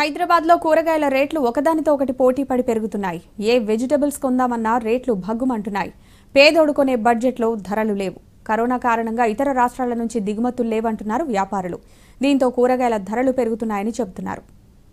హైదరాబాద్లో కూరగాయల రేట్లు ఒకదానితో ఒకటి పోటీ పడి పెరుగుతున్నాయి ఏ వెజిటబుల్స్ కొందామన్నా రేట్లు భగ్గుమంటున్నాయి పేదోడు కొనే బడ్జెట్లో ధరలు లేవు కరోనా కారణంగా ఇతర రాష్ట్రాల నుంచి దిగుమతులు లేవంటున్నారు వ్యాపారులు దీంతో కూరగాయల ధరలు పెరుగుతున్నాయని చెబుతున్నారు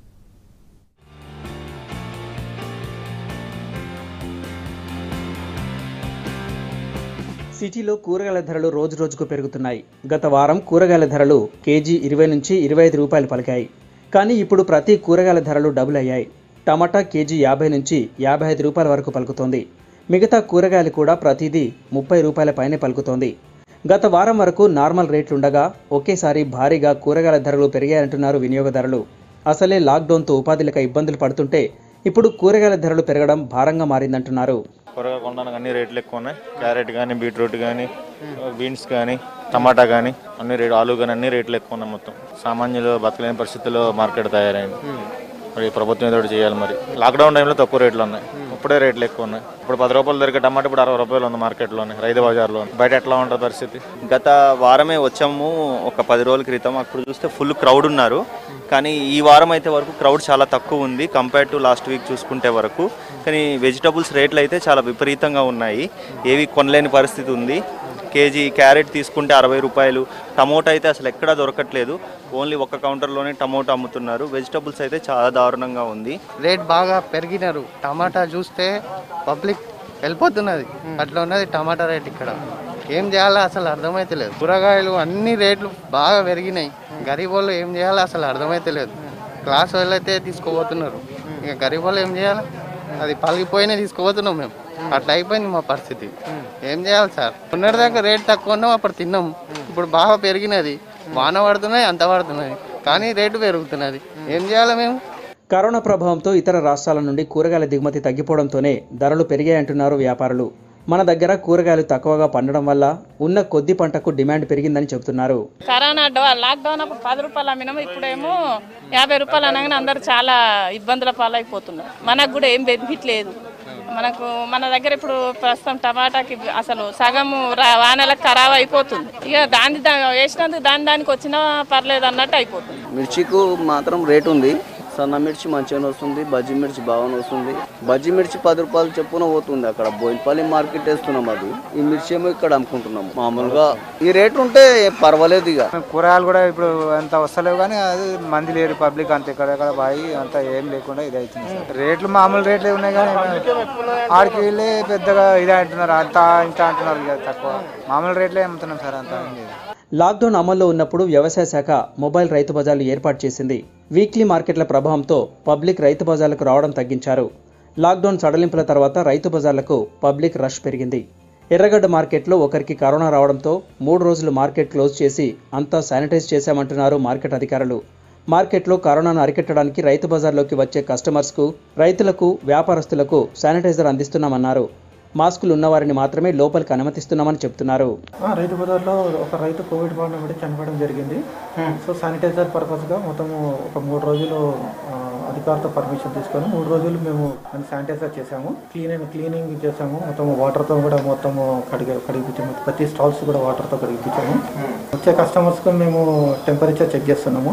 సిటీలో కూరగాయల ధరలు రోజు రోజుకు పెరుగుతున్నాయి గత వారం కూరగాయల ధరలు కేజీ ఇరవై నుంచి ఇరవై ఐదు రూపాయలు పలికాయి కానీ ఇప్పుడు ప్రతి కూరగాయల ధరలు డబుల్ అయ్యాయి టమాటా కేజీ యాభై నుంచి యాభై ఐదు రూపాయల వరకు పలుకుతోంది మిగతా కూరగాయలు కూడా ప్రతిదీ ముప్పై రూపాయల పైనే పలుకుతోంది గత వారం వరకు నార్మల్ రేట్లుండగా ఒకేసారి భారీగా కూరగాయల ధరలు పెరిగాయంటున్నారు వినియోగదారులు అసలే లాక్డౌన్తో ఉపాధిలేక ఇబ్బందులు పడుతుంటే ఇప్పుడు కూరగాయల ధరలు పెరగడం భారంగా మారిందంటున్నారు కూరగాయలు కొనడానికి అన్ని రేట్లు ఎక్కువ ఉన్నాయి క్యారెట్ కానీ బీట్రూట్ కానీ బీన్స్ కానీ టమాటా కానీ అన్ని రేటు ఆలు కానీ అన్ని రేట్లు ఎక్కువ ఉన్నాయి మొత్తం సామాన్యులు బతకలేని పరిస్థితుల్లో మార్కెట్ తయారైంది మరి ప్రభుత్వం ఏదో ఒకటి చేయాలి మరి లాక్డౌన్ టైంలో తక్కువ రేట్లు ఉన్నాయి ఇప్పుడే రేట్లు ఎక్కువ ఉన్నాయి ఇప్పుడు పది రూపాయలు దొరికే టమాటా ఇప్పుడు అరవై రూపాయలు ఉంది మార్కెట్లోనే రైతు బజార్లో బయట ఎట్లా ఉంటుంది పరిస్థితి గత వారమే వచ్చాము ఒక పది రోజుల క్రితం అప్పుడు చూస్తే ఫుల్ క్రౌడ్ ఉన్నారు కానీ ఈ వారం అయితే వరకు క్రౌడ్ చాలా తక్కువ ఉంది కంపేర్ టు లాస్ట్ వీక్ చూసుకుంటే వరకు కానీ వెజిటబుల్స్ రేట్లు అయితే చాలా విపరీతంగా ఉన్నాయి ఏవి కొనలేని పరిస్థితి ఉంది కేజీ క్యారెట్ తీసుకుంటే అరవై రూపాయలు టమోటా అయితే అసలు ఎక్కడా దొరకట్లేదు ఓన్లీ ఒక కౌంటర్లోనే టమోటా అమ్ముతున్నారు వెజిటబుల్స్ అయితే చాలా దారుణంగా ఉంది రేట్ బాగా పెరిగినారు టమాటా చూస్తే పబ్లిక్ వెళ్ళిపోతున్నది అట్లా ఉన్నది టమాటా రేట్ ఇక్కడ ఏం చేయాలో అసలు అర్థమైతలేదు కూరగాయలు అన్ని రేట్లు బాగా పెరిగినాయి గరీబ్ వాళ్ళు ఏం చేయాలో అసలు అర్థమైతలేదు క్లాస్ వాళ్ళు అయితే తీసుకోబోతున్నారు ఇక గరీబ్ వాళ్ళు ఏం చేయాలి అది పలిగిపోయినా తీసుకోబోతున్నాం మేము అట్లా అయిపోయింది మా పరిస్థితి ఏం చేయాలి సార్ ఉన్నటిదాకా రేట్ తక్కువ ఉన్నాం అప్పుడు తిన్నాం ఇప్పుడు బాగా పెరిగినది వాన పడుతున్నాయి అంత పడుతున్నాయి కానీ రేటు పెరుగుతున్నది ఏం చేయాలి మేము కరోనా ప్రభావంతో ఇతర రాష్ట్రాల నుండి కూరగాయల దిగుమతి తగ్గిపోవడంతోనే ధరలు పెరిగాయంటున్నారు వ్యాపారులు మన దగ్గర కూరగాయలు తక్కువగా పండడం వల్ల ఉన్న కొద్ది పంటకు డిమాండ్ పెరిగిందని చెబుతున్నారు కరోనా డో- లాక్డౌన్ అప్పుడు పది రూపాయలు అమ్మినాము ఇప్పుడేమో యాభై రూపాయలు అనగానే అందరు చాలా ఇబ్బందుల పాలైపోతున్నారు మనకు కూడా ఏం బెనిఫిట్ లేదు మనకు మన దగ్గర ఇప్పుడు ప్రస్తుతం టమాటాకి అసలు సగము రా- వానలకు ఖరాబ్ అయిపోతుంది ఇక దాని దా- వేసినందుకు దాని దానికి వచ్చినా పర్లేదు అన్నట్టు అయిపోతుంది మిర్చికు మాత్రం రేట్ ఉంది సన్న మిర్చి మంచిగానే వస్తుంది బజ్జి మిర్చి బాగానే వస్తుంది బజ్జి మిర్చి పది రూపాయలు చెప్పున పోతుంది అక్కడ బోయినపల్లి మార్కెట్ వేస్తున్నాం అది ఈ మిర్చి ఏమో ఇక్కడ అమ్ముకుంటున్నాం మామూలుగా ఈ రేట్ ఉంటే పర్వాలేదు ఇక కూరగాయలు కూడా ఇప్పుడు అంత వస్తలేవు కానీ అది మంది లేరు పబ్లిక్ అంత ఇక్కడ ఇక్కడ బాయి అంత ఏం లేకుండా ఇది అవుతుంది సార్. రేట్లు మామూలు రేట్లే ఉన్నాయి కానీ ఆడికి వెళ్ళి పెద్దగా ఇది అంటున్నారు అంత ఇంత అంటున్నారు ఇక తక్కువ మామూలు రేట్లే అమ్ముతున్నాం సార్ అంత ఏం లేదు లాక్డౌన్ అమల్లో ఉన్నప్పుడు వ్యవసాయ శాఖ మొబైల్ రైతు బజార్లు ఏర్పాటు చేసింది వీక్లీ మార్కెట్ల ప్రభావంతో పబ్లిక్ రైతు బజార్లకు రావడం తగ్గించారు లాక్డౌన్ సడలింపుల తర్వాత రైతు బజార్లకు పబ్లిక్ రష్ పెరిగింది ఎర్రగడ్డ మార్కెట్లో ఒకరికి కరోనా రావడంతో మూడు రోజులు మార్కెట్ క్లోజ్ చేసి అంతా శానిటైజ్ చేశామంటున్నారు మార్కెట్ అధికారులు మార్కెట్లో కరోనాను అరికట్టడానికి రైతు బజార్లోకి వచ్చే కస్టమర్స్కు రైతులకు వ్యాపారస్తులకు శానిటైజర్ అందిస్తున్నామన్నారు మాస్కులు ఉన్నవారిని మాత్రమే లోపలికి అనుమతిస్తున్నామని చెప్తున్నారు ఆ, రైతు బజార్లో ఒక రైతు కోవిడ్ బారిన పడి చనిపోవడం జరిగింది సో శానిటైజర్ పర్పస్గా మొత్తము ఒక మూడు రోజులు ఆ, అధికారితో పర్మిషన్ తీసుకొని మూడు రోజులు మేము దాన్ని శానిటైజర్ చేసాము క్లీనింగ్ క్లీనింగ్ చేసాము మొత్తం వాటర్తో కూడా మొత్తం కడిగి కడిగిపించాము ప్రతి స్టాల్స్ కూడా వాటర్తో కడిగిపించాము వచ్చే కస్టమర్స్కి మేము టెంపరేచర్ చెక్ చేస్తున్నాము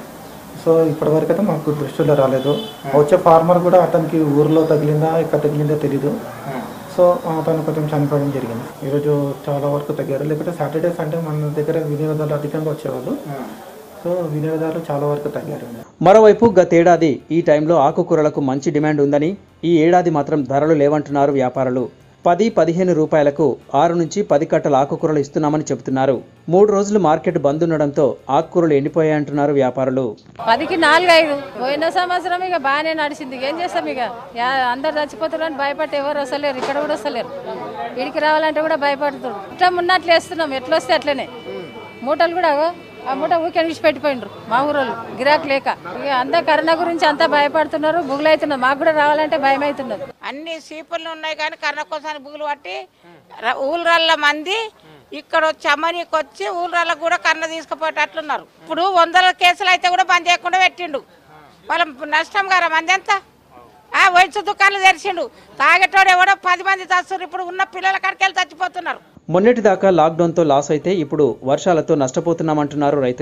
సో ఇప్పటివరకు అయితే మాకు దృష్టిలో రాలేదు వచ్చే ఫార్మర్ కూడా అతనికి ఊర్లో తగిలిందా ఇక్కడ తగిలిందో తెలీదు సో అతను కొంచెం చనిపోవడం జరిగింది ఈరోజు చాలా వరకు తగ్గారు లేకపోతే సాటర్డే సండే మన దగ్గర వినియోగదారులు అధికంగా వచ్చేవాళ్ళు సో వినియోగదారులు చాలా వరకు తగ్గారు మరోవైపు గతేడాది ఈ టైంలో ఆకుకూరలకు మంచి డిమాండ్ ఉందని ఈ ఏడాది మాత్రం ధరలు లేవంటున్నారు వ్యాపారులు పది పదిహేను రూపాయలకు ఆరు నుంచి పది కట్టల ఆకుకూరలు ఇస్తున్నామని చెబుతున్నారు మూడు రోజులు మార్కెట్ బంద్ ఉండడంతో ఆకుకూరలు ఎండిపోయాయంటున్నారు వ్యాపారులు పదికి నాలుగు ఐదు పోయిన సంవత్సరం ఇక బాగానే నడిచింది ఏం చేస్తాం ఇక యా- అందరు చచ్చిపోతారు అని భయపడి ఎవరు వస్తలేరు ఇక్కడ కూడా వస్తలేరు ఇడికి రావాలంటే కూడా భయపడుతారు ఇట్లా ఉన్నట్లు వేస్తున్నాం ఎట్లా వస్తే అట్లనే మూటలు కూడా అగో, ఆ మూట ఊకే విడిచిపెట్టిపోయినరు మా ఊరోళ్ళు గిరాక్ లేక ఇక అంతా కరోనా గురించి అంతా భయపడుతున్నారు బుగులు అవుతున్నారు మాకు కూడా రావాలంటే భయం అవుతున్నది అన్ని సీపులు ఉన్నాయి కానీ కర్ణ కోసాన్ని బుగులు పట్టి ర- ఊళ్ళల్ల మంది ఇక్కడ వచ్చి అమ్మనీకి వచ్చి ఊళ్ళల్లో కూడా కన్న తీసుకుపోయేటట్లున్నారు ఇప్పుడు వందల కేసులు అయితే కూడా బంద్ చేయకుండా పెట్టిండు వాళ్ళ నష్టం గారా మంది ఎంత ఆ వయసు దుకాణాలు తెరిచిండు తాగేటోడు ఎవడో పది మంది చస్తారు ఇప్పుడు ఉన్న పిల్లల కాడికి వెళ్ళి చచ్చిపోతున్నారు మొన్నటిదాకా లాక్డౌన్తో లాస్ అయితే ఇప్పుడు వర్షాలతో నష్టపోతున్నామంటున్నారు రైతులు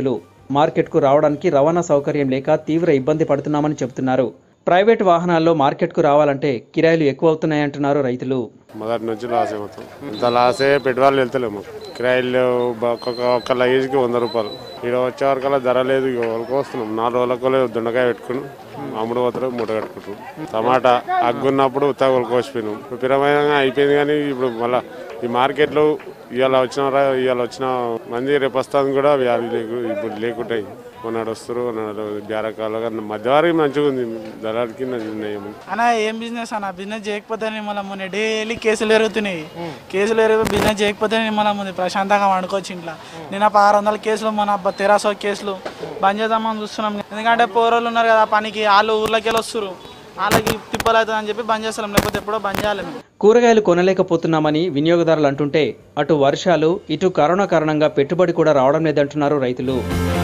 మార్కెట్కు రావడానికి రవాణా సౌకర్యం లేక తీవ్ర ఇబ్బంది పడుతున్నామని చెబుతున్నారు ప్రైవేట్ వాహనాల్లో మార్కెట్కు రావాలంటే కిరాయిలు ఎక్కువ అవుతున్నాయంటున్నారు రైతులు మొదటి నుంచి లాసే మొత్తం ఇంత లాసే పెట్టుబడులు వెళ్తలేము కిరాయిలు బ- ఒక్కొక్క ఒక్క లగేజ్కి వంద రూపాయలు ఇక్కడ వచ్చే వరకల్లా ధర లేదు ఇక వాళ్ళకి వస్తున్నాం నాలుగు రోజులకు దొండకాయ పెట్టుకుని అమ్ముడు పోతారు మూట కట్టుకుంటాం టమాటా అగ్గున్నప్పుడు ఉత్తగోలు కోసిపోయినాం పిరమైన అయిపోయింది కానీ ఇప్పుడు మళ్ళీ ఈ మార్కెట్లో ఇవాళ వచ్చిన రా- ఇవాళ వచ్చిన మంది రేపు వస్తాను కూడా వ్యాధి లేకు ఇప్పుడు లేకుంటాయి కొన్నాడు వస్తారు కొన్నాడు బేరకాలు కానీ మధ్యవారికి మంచిగా ఉంది ధరలకి నయం అన్న ఏం బిజినెస్ అన్న బిజినెస్ చేయకపోతే మళ్ళీ మొన్న డైలీ కేసులు పెరుగుతున్నాయి కేసులు పెరిగి బిజినెస్ చేయకపోతే మళ్ళీ ముందు ప్రశాంతంగా వండుకోవచ్చు ఇంట్లో నేను ఆరు వందల కేసులు మన అబ్బా తెరాసో కేసులు బంద్ చేద్దామని చూస్తున్నాం ఎందుకంటే పోరోళ్ళు ఉన్నారు కదా పనికి వాళ్ళు ఊర్లోకి వెళ్ళి వస్తారు వాళ్ళకి తిప్పలు అవుతుంది అని చెప్పి బంద్ చేస్తాం లేకపోతే ఎప్పుడో బంద్ చేయాలి మేము కూరగాయలు కొనలేకపోతున్నామని వినియోగదారులు అంటుంటే అటు వర్షాలు ఇటు కరోనా కారణంగా పెట్టుబడి కూడా రావడం లేదంటున్నారు రైతులు